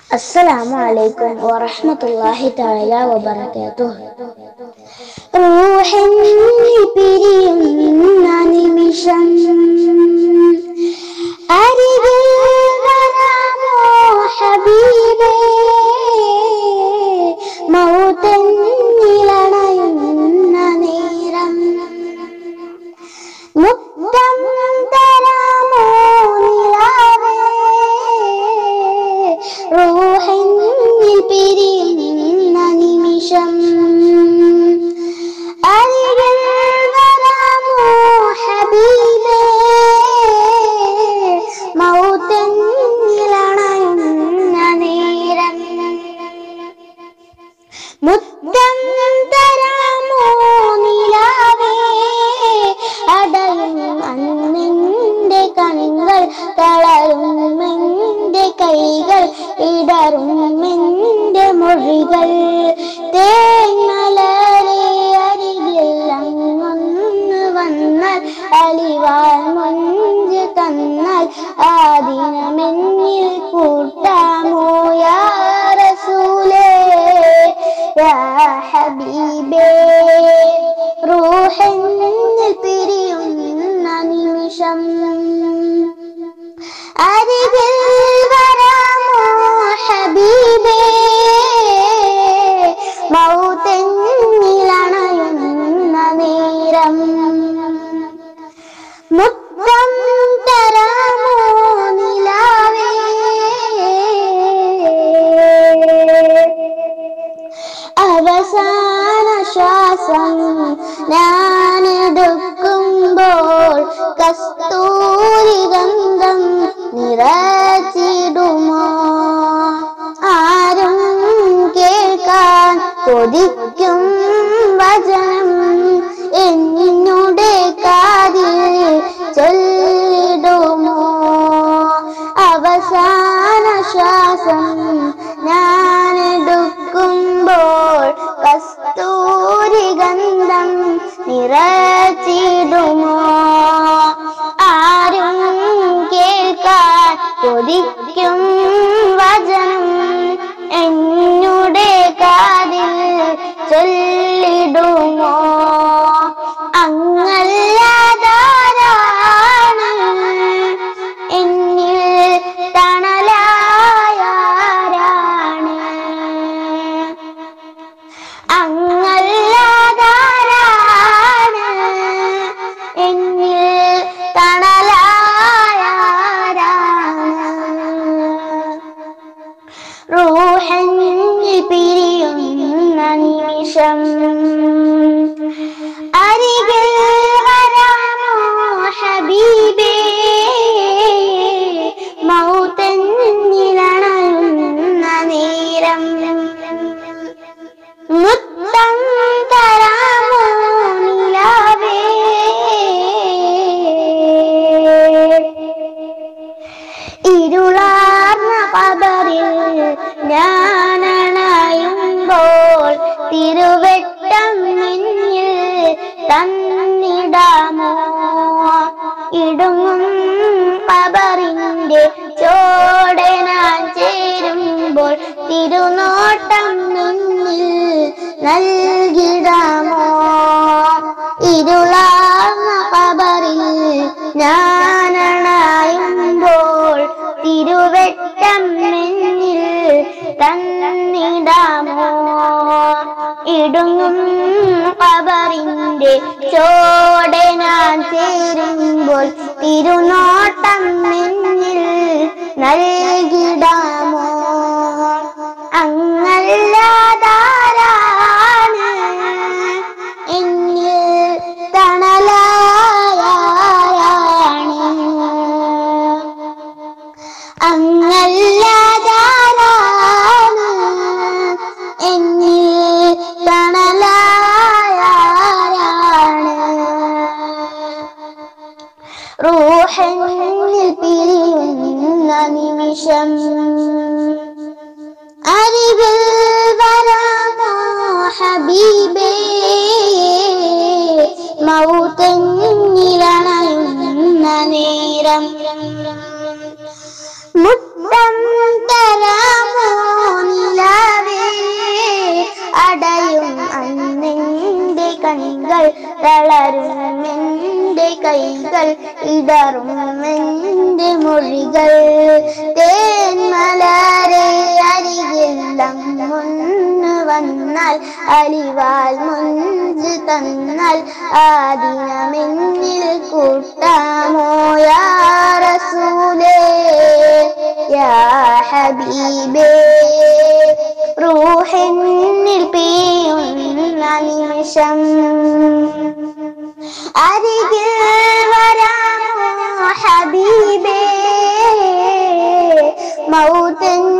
السلام عليكم ورحمة الله تعالى وبركاته റൂഹെന്നിൽ പിരിയുന്ന നിമിഷം അരികിൽ വരാമോ ഹബീബേ മൗതെന്നിലണയുന്ന നേരം മുക്തം തരാമോ നിലാവേ റൂഹെന്നിൽ പിരിയുന്ന നിമിഷം അരികിൽ വരാമോ ഹബീബേ മൗതെന്നിലണയുന്ന നേരം മുത്തം തരാമോ നിലാവേ അടയും അന്നിന്റെ കണ്ണുകൾ തളരും എന്റെ കൈകൾ ഇടറും എന്റെ മൊഴികൾ തേങ്ങലരെ അരികിൽ അങ്ങൊന്ന് വന്നാൽ അലിവാൽ മൊഞ്ച് തന്നാൽ ആ ദിനമെന്നിൽ കൂട്ടാമോ യാ റസൂലേ യാ ഹബീബേ റൂഹെന്നിൽ പിരിയുന്ന നിമിഷം അരികിൽ വരാമോ ഹബീബേ മൗതെന്നിലണയുന്ന നേരം മുത്തം തരാമോ നിലാവേ അവസാന ശ്വാസം ഞാനെടുക്കുമ്പോൾ കസ്തൂരി ഗന്ധം നിറച്ചിടുമോ ആരും കേൾക്കാൻ കൊതിക്കും വചനം എന്നുടെ കാതിൽ ചൊല്ലിടുമോ അവസാന ശ്വാസം ഞാനെടുക്കുമ്പോൾ കസ്തൂരി ഗന്ധം നിറച്ചിടുമോ ആരും കേൾക്കാൻ കൊതിക്കും വചനം എന്നുടെ കാതിൽ ചൊല്ലിടുമോ അങ്ങല്ലാതാരാണ് എന്നിൽ തണലായാരാണ് അങ്ങല്ലാതാരാണ് എന്നിൽ തണലായാരാണ് റൂഹന്നിൽ പിരിയുന്ന നിമിഷം അരികിൽ വരാമോ ഹബീബേ മൗതന്നിലണയുന്ന നേരം മുത്തം തരാമോ നിലാവേ ഇരുളാർന്ന കബറിൽ ഞാനണയുമ്പോൾ തിരുവെട്ടം മുന്നിൽ തന്നിടാമോ ഇടുങ്ങും കബറിന്റെ ചോടെ ഞാൻ ചേരുമ്പോൾ തിരുനോട്ടം മുന്നിൽ നൽകിടാമോ ഇരുളാർന്ന കബറിൽ ഞാനണയുമ്പോൾ തിരുവെട്ടം എന്നിൽ തന്നിടാമോ ഇടുങ്ങും കബറിന്റെ ചോടെ ഞാൻ ചേരുമ്പോൾ തിരുനോട്ടം എന്നിൽ നൽകിടാമോ അങ്ങല്ലാതാരാണ് എന്നിൽ തണലായാരാണ് അങ്ങല്ലാതാരാണ് എന്നിൽ തണലായാരാണ് റൂഹന്നിൽ പിരിയുന്ന നിമിഷം അരികിൽ വരാമോ ഹബീബേ മൗതന്നിലണയുന്ന നേരം മുത്തം തരാമോ വിടറും എൻ്റെ മൊഴികൾ തേന്മലരെ അരികില്ലം മുന്നു വന്നാൽ അലിവാൽ മുഞ്ച് തന്നാൽ ആദിനമെന്നിൽ കൂട്ടാമോ യാ റസൂലേ യാ ഹബീബേ റൂഹിന്നിൽ പെയ്യുന്ന നിമിഷം അരികിൽ വരാമോ ഹബീബേ മൗത്തൻ